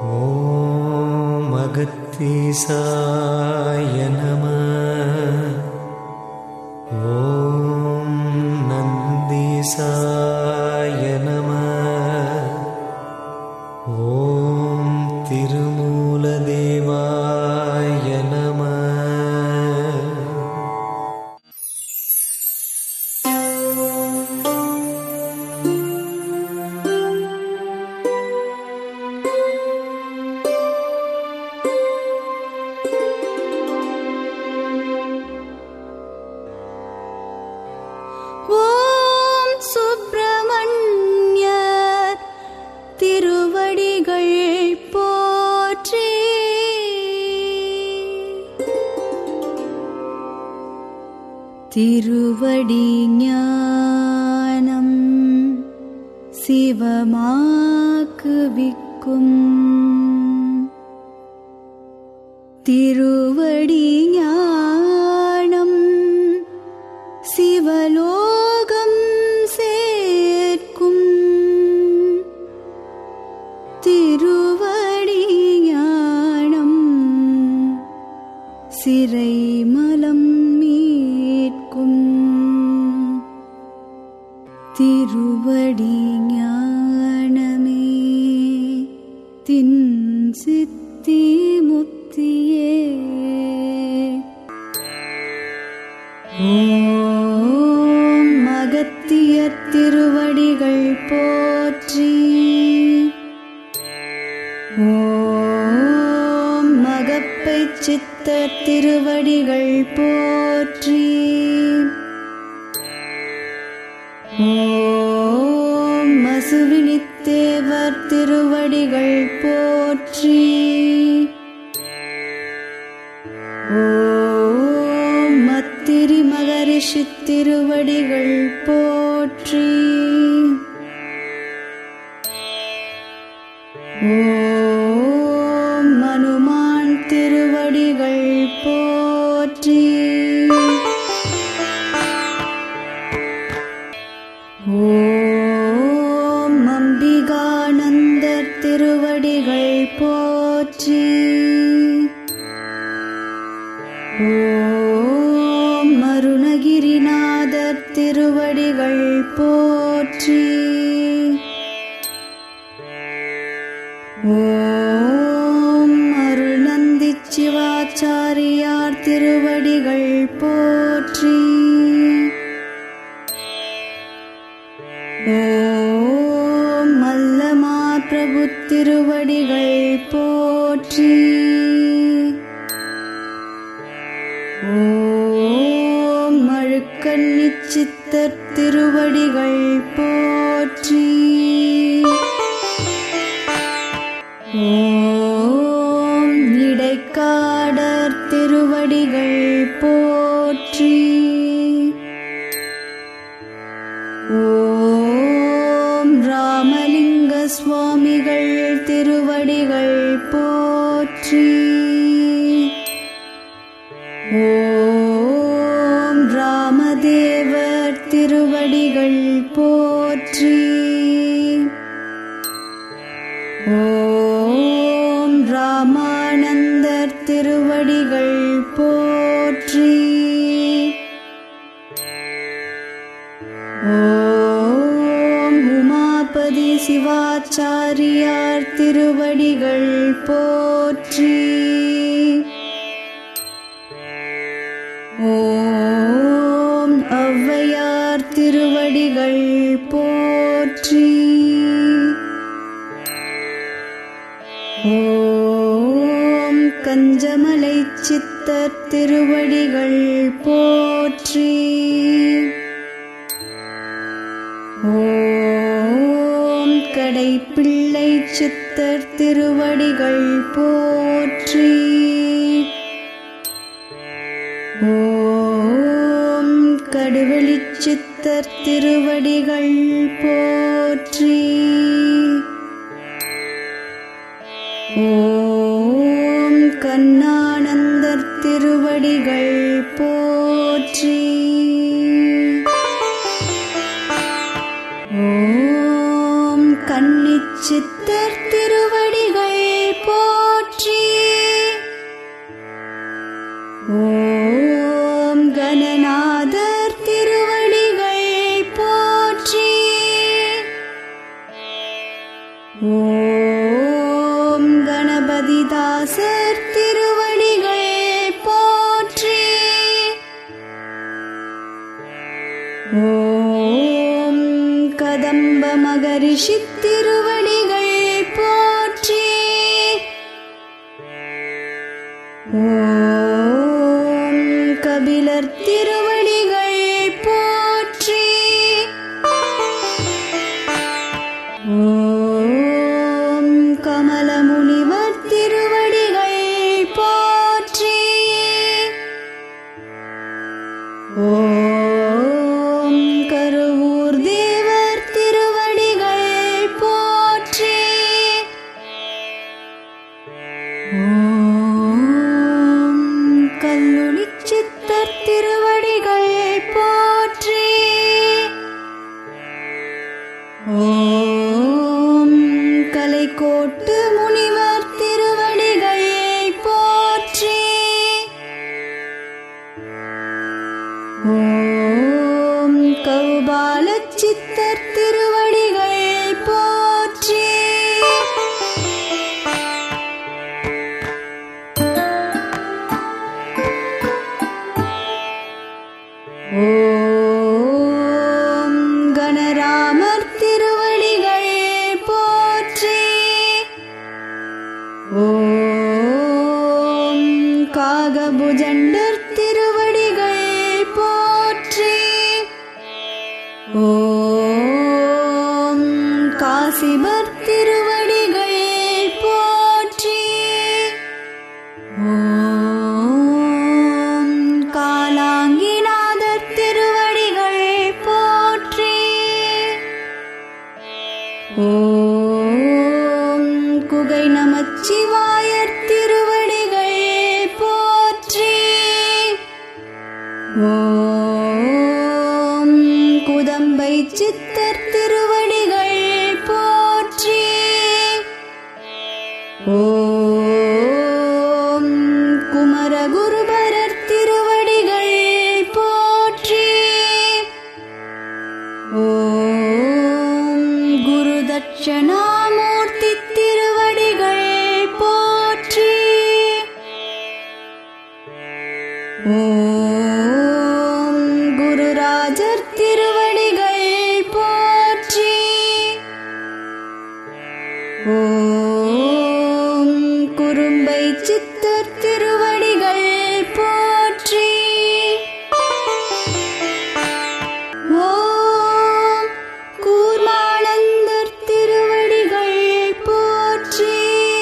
ॐ अगत्तीसाय नमः ॐ नन्दीसाय नमः ॐ तिरुमूलदेवाय नमः ஓம் சுப்பிரமணியர் திருவடிகள் போற்றி திருவடி ஞானம் சிவமாக்குவிக்கும் திருவடி ஞானம் சிவலோகம் சேர்க்கும் திருவடி ஞானம் சிறை மலம் மீட்கும் திருவடி ஞானமே தின் சித்தி முத்தியே ஓம் மகத்தியர் திருவடிகள் போற்றி ஓம் மகப்பை சித்தர் திருவடிகள் போற்றி ஓம் மசுவினித்தேவர் திருவடிகள் போற்றி ஓம் மத்திரி மகரிஷி திருவடிகள் போற்றி ஓம் மனுமான் திருவடிகள் போற்றி ஓம் அம்பிகானந்தர் திருவடிகள் போற்றி ஓம் அருணகிரிநாதர் திருவடிகள் போற்றி ஓம் அருணந்தி சிவாச்சாரியார் திருவடிகள் போற்றி ஓம் மல்லமா பிரபு திருவடிகள் போற்றி ஓம் அழுக்கண்ணி சித்தர் திருவடிகள் போற்றி ஓம் இடைக்காடர் திருவடிகள் போற்றி ஓம் ராமலிங்க சுவாமிகள் திருவடிகள் போற்றி ஓம் ராமதேவர் திருவடிகள் போற்றி ஓம் ராமானந்தர் திருவடிகள் போற்றி ஓம் உமாபதி சிவாச்சாரியார் திருவடிகள் போற்றி ஓம் ஔவையார் திருவடிகள் போற்றி ஓம் கஞ்சமலை சித்தர் திருவடிகள் போற்றி ஓம் கடைப்பிள்ளை சித்தர் திருவடிகள் போற்றி ஓம் கடுவெளி சித்தர் திருவடிகள் போற்றி ஓம் கண்ணானந்தர் திருவடிகள் போற்றி ஓம் கன்னிச்சித்தர் திருவடிகள் கவிதாசர் திருவடிகள் போற்றி ஓம் கதம்ப மகரிஷி திருவடிகள் போற்றி ஓம் கபிலர் திருவடிகள் போற்றி ஓம் கமலமுனிவர் திருவடிகள் போற்றி ஓம் கருவூர் தேவர் திருவடிகள் போற்றி ஓம் கல்லுளி சித்தர் திருவடிகள் போற்றி ஓம் கலைக்கோட்டு முனிவர் திருவடிகள் போற்றி ஓம் கௌபால சித்தர் திருவடிகள் போற்றி ஓம் கணராமர் திருவடிகள் போற்றி ஓம் காகபுஜண்டர் திருவடிகள் போற்றி ஓம் காசிபர் திருவடிகள் போற்றி ஓம் காலாங்கிநாதர் திருவடிகள் போற்றி ஓம் குகை நமச்சிவாயர் திருவடிகள் போற்றி ஓம் குதம்பை சித்தர் திருவடிகள் போற்றி ஓம் குமரகுருபரர் திருவடிகள் போற்றி ஓம் குரு தட்சணாமூர்த்தி திருவடிகள் போற்றி ஓம் குருராஜர் திருவடிகள் போற்றி ஓம் குறும்பை சித்தர் திருவடிகள் போற்றி ஓம் கூர்மானந்தர் திருவடிகள் போற்றி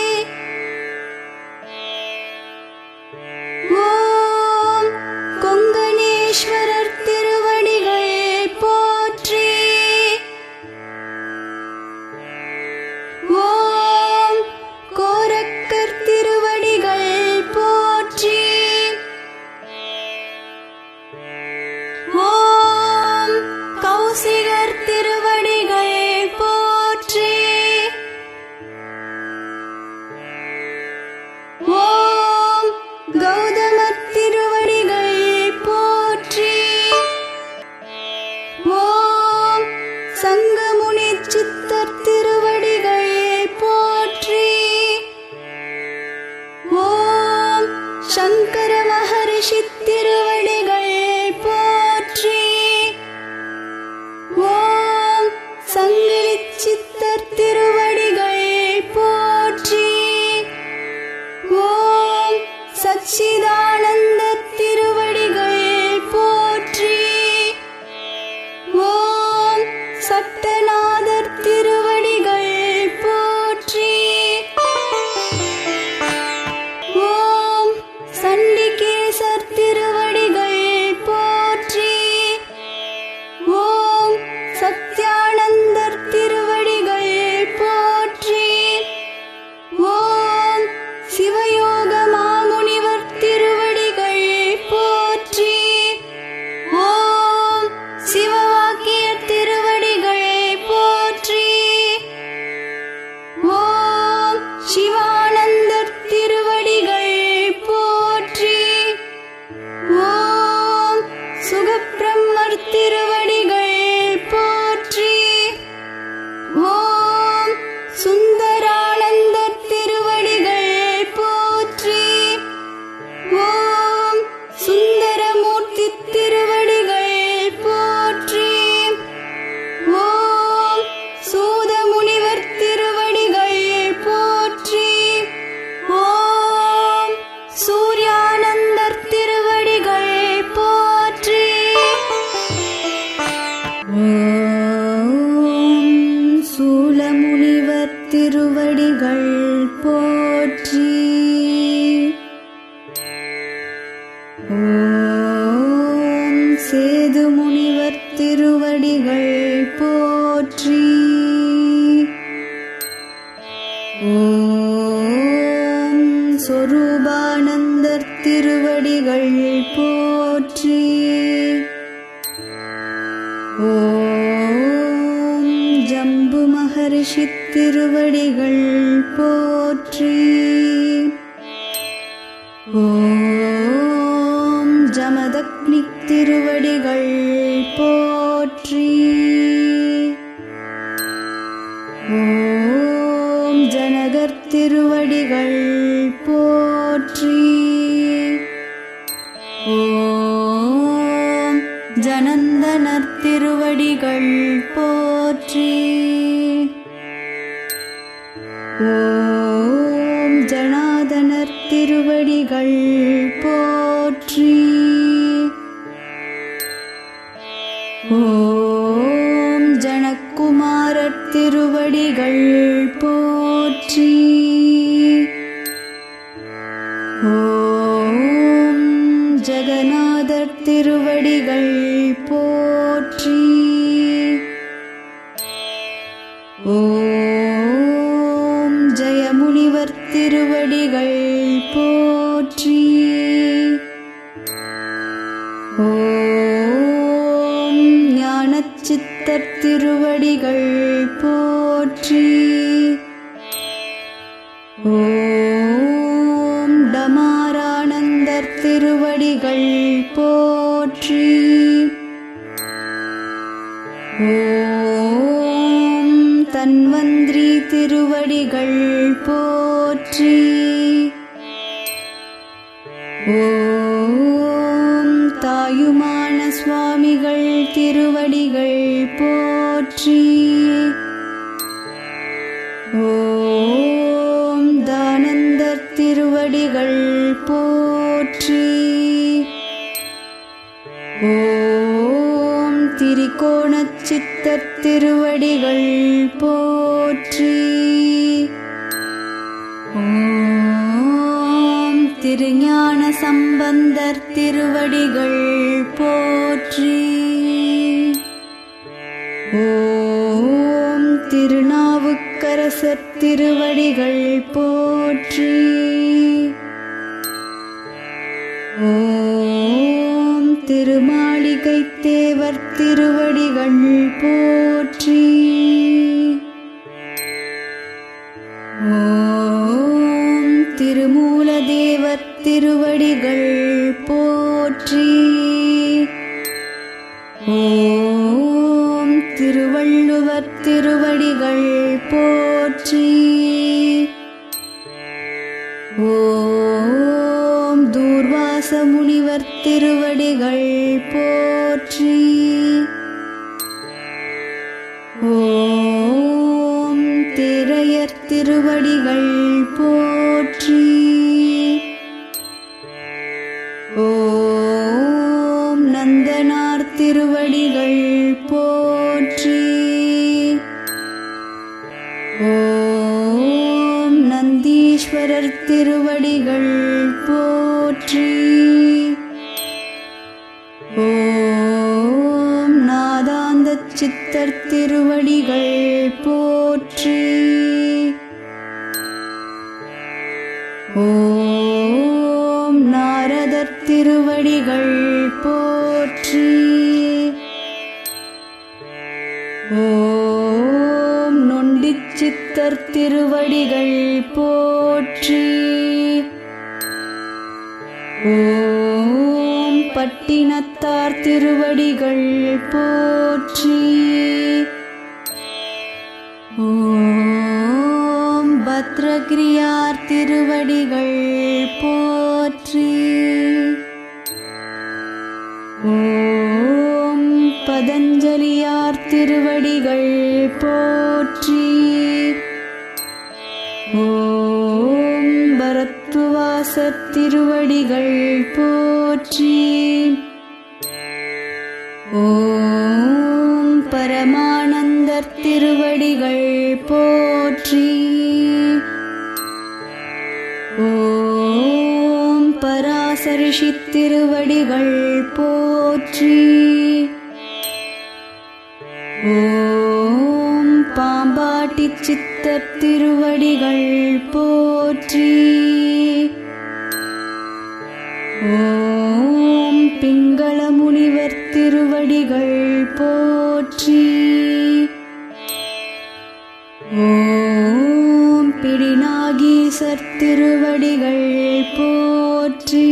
ஓம் கொங்கணேஸ்வரர் திருவடிகள் போற்றி ஓம் கோரக்கர் திருவடிகள் போற்றி ஓம் கௌசிகர் திருவடிகள் போற்றி ஓம் கௌதமர் திருவடிகள் போற்றி ஓம் சங்கமுனி சித்தர் திருவடிகள் போற்றி ஓம் சங்கர மகரிஷி திருவடிகள் போற்றி ஓம் சங்கிலி சித்தர் திருவடிகள் போற்றி ஓம் சச்சிதானந்த திருவடிகள் போற்றி ஓம் சட்டநாதர் திருவடிகள் போற்றி ஓம் சண்டிகேசர் திருவடிகள் போற்றி ஓம் சத்யானந்தர் திருவடிகள் போற்றி ஓம் சிவயோக மாமுனிவர் திருவடிகள் போற்றி ஓம் சிவவாக்கிய திருவடிகள் போற்றி ஓம் சிவானந்தர் திருவடிகள் போற்றி ஓம் சுகப்பிரம்மர் திருவடிகள் போற்றி ஓம் சுந்தரானந்தர் திருவடிகள் சொரூபானந்தர் திருவடிகள் போற்றி ஓம் ஜம்பு மகரிஷி திருவடிகள் போற்றி ஓம் ஜமதக்னி திருவடிகள் போற்றி ஓம் ஜனகர் திருவடிகள் போற்றி ஓம் ஜனந்தனர் திருவடிகள் போற்றி ஓம் ஜனாதனர் திருவடிகள் போற்றி ஓம் ஜனக்குமாரர் திருவடிகள் போற்றி ஓம் ஜகநாதர் திருவடிகள் போற்றி ஓம் ஜெயமுனிவர் திருவடிகள் போற்றி ஓம் ஞானச்சித்தர் திருவடிகள் போற்றி ஓம் டமாரானந்தர் திருவடிகள் போற்றி ஓம் தன்வந்திரி திருவடிகள் போற்றி ஓம் தாயுமான சுவாமிகள் திருவடிகள் போற்றி ஓம் தானந்தர் திருவடிகள் போற்றி ஓம் திரிகோணச்சித்தர் திருவடிகள் போற்றி ஓம் திருஞான சம்பந்தர் திருவடிகள் போற்றி ஓம் திருநாவுக்கரசர் திருவடிகள் போற்றி ஓம் திருமாளிகை தேவர் திருவடிகள் போற்றி ஓம் திருமூலதேவர் திருவடிகள் போற்றி ஓம் திருவள்ளுவர் திருவடிகள் போற்றி ஓம் தூர்வாச முனிவர் திருவடிகள் போற்றி ஓம் திரையர் திருவடிகள் போற்றி ஓம் நந்தனார் திருவடிகள் போற்றி ஓம் நந்தீஸ்வரர் திருவடிகள் போற்றி ஓம் நாதாந்த சித்தர் திருவடிகள் போற்றி ஓம் நாரதர் திருவடிகள் போற்றி ஓம் நொண்டிச் சித்தர் திருவடிகள் போற்றி ஓம் பட்டினத்தார் திருவடிகள் போற்றி ஓம் பத்ரகிரியார் திருவடிகள் போற்றி ஓம் பதஞ்சலியார் திருவடிகள் போற்றி ஓம் பரத்துவாசர் திருவடிகள் போற்றி ஓம் பரமானந்தர் திருவடிகள் போற்றி ஓம் பராசரிஷி திருவடிகள் போற்றி ஓம் பாம்பாட்டி சித்தர் திருவடிகள் போற்றி ஓம் பிங்கள முனிவர் திருவடிகள் போற்றி ஓம் பிடிநாகீசர் திருவடிகள் போற்றி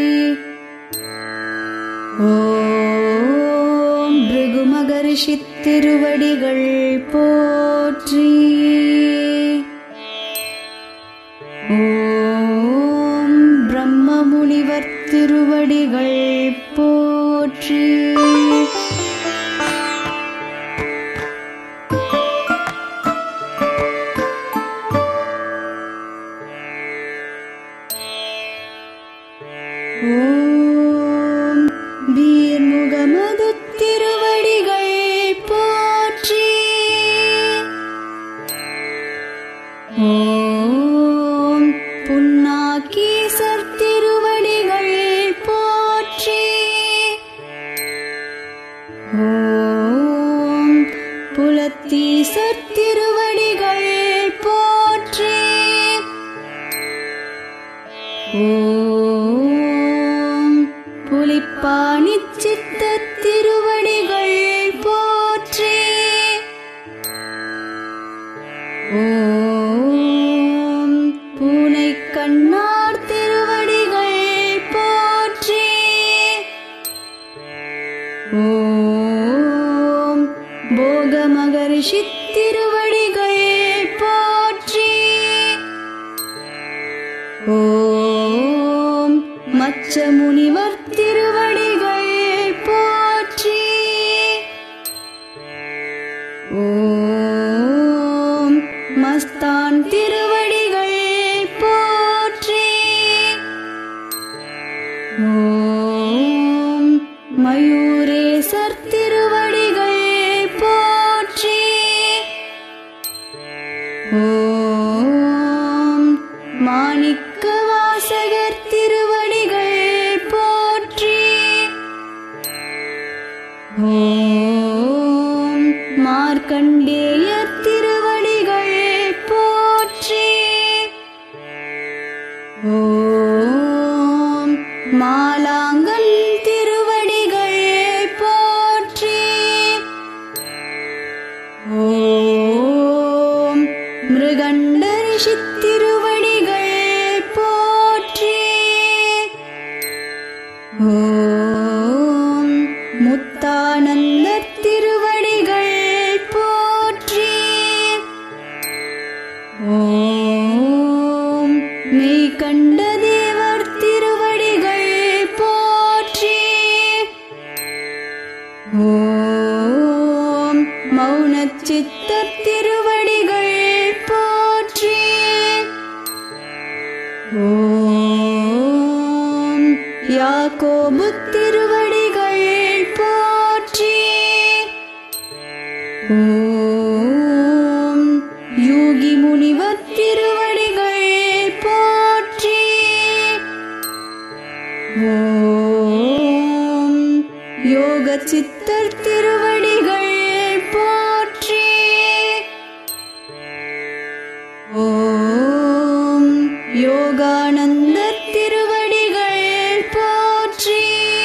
ஓம் பிருகுமகரிஷி திருவடிகள் போற்றி ஓம் பிரம்ம முனிவர் திருவடிகள் போற்றி ஓம் வீர்முகமது திருவடிகள் போற்றி ஓம் புன்னாக்கீசர் திருவடிகள் போற்றி ஓம் புலத்தீசர் திருவடிகள் போற்றி ஓம் புலிப்பாணி சித்த திருவடிகள் போற்றி ஓம் பூனை கண்ணார் திருவடிகள் போற்றி ஓம் போக மகரிஷி திருவடிகள் போற்றி ஓம் மச்ச முனிவர் திருவடிகள் போற்றி ஓம் மஸ்தான் திருவடிகள் போற்றி ஓம் மயூரேசர் திருவடிகள் போற்றி ஓம் மாணிக்க வாசகர் திருவடிகள் போற்றி ஓம் மார்க்கண்டேயர் திருவடிகள் போற்றி ஓம் மாலாங்கன் திருவடிகள் போற்றி ஓம் மிருகண்டரிஷி திருவடிகள் போற்றி ஓம் முத்தானந்த திருவடிகள் போற்றி ஓம் மெய்கண்ட தேவர் திருவடிகள் போற்றி ஓம் மௌனச்சித்த திருவடிகள் போற்றி ஓம் யாக்கோபு திருவடிகள் போற்றி ஓம் யோகி முனிவர் திருவடிகள் போற்றி ஓம் யோக சித்தர் திருவடிகள் போற்றி ஓம் யோகானந்த திருவடிகள் போற்றி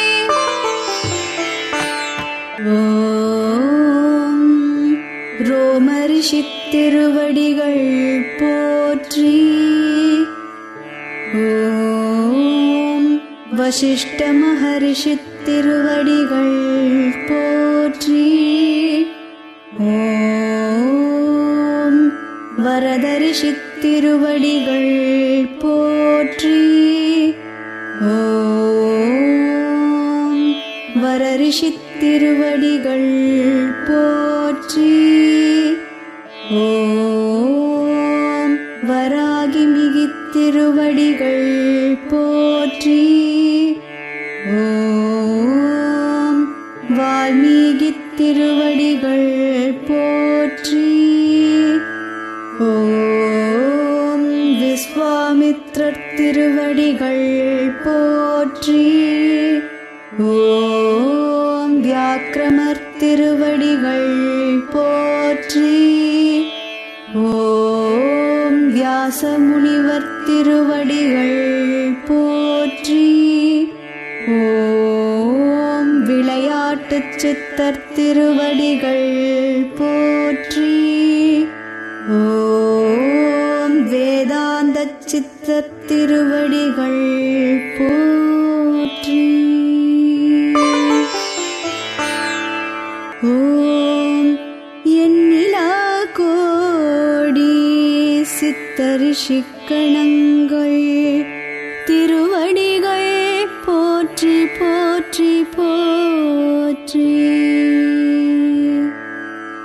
ஓம் ரோமரிஷி திருவடிகள் போற்றி ஓம் வசிஷ்ட மகரிஷி திருவடிகள் போற்றி ஓம் வரதரிஷி திருவடிகள் போற்றி ஓம் வரரிஷி திருவடிகள் போற்றி ஓம் வராகி மிகி திருவடிகள் போற்றி ஓம் வால்மீகி திருவடிகள் போற்றி ஓம் விஸ்வாமித்ரர் திருவடிகள் போற்றி ஓம் வியாக்கிரமர் திருவடிகள் போற்றி ஓம் வியாசமுனிவர் திருவடிகள் போற்றி ஓம் விளையாட்டுச் சித்தர் திருவடிகள் போற்றி ஓம் வேதாந்த சித்தர் திருவடிகள் போற்றி ஓம் எண்ணிலா கோடி சித்தரிஷிக்கணங்கள் திருவடிகள் போற்றி போற்றி போற்றி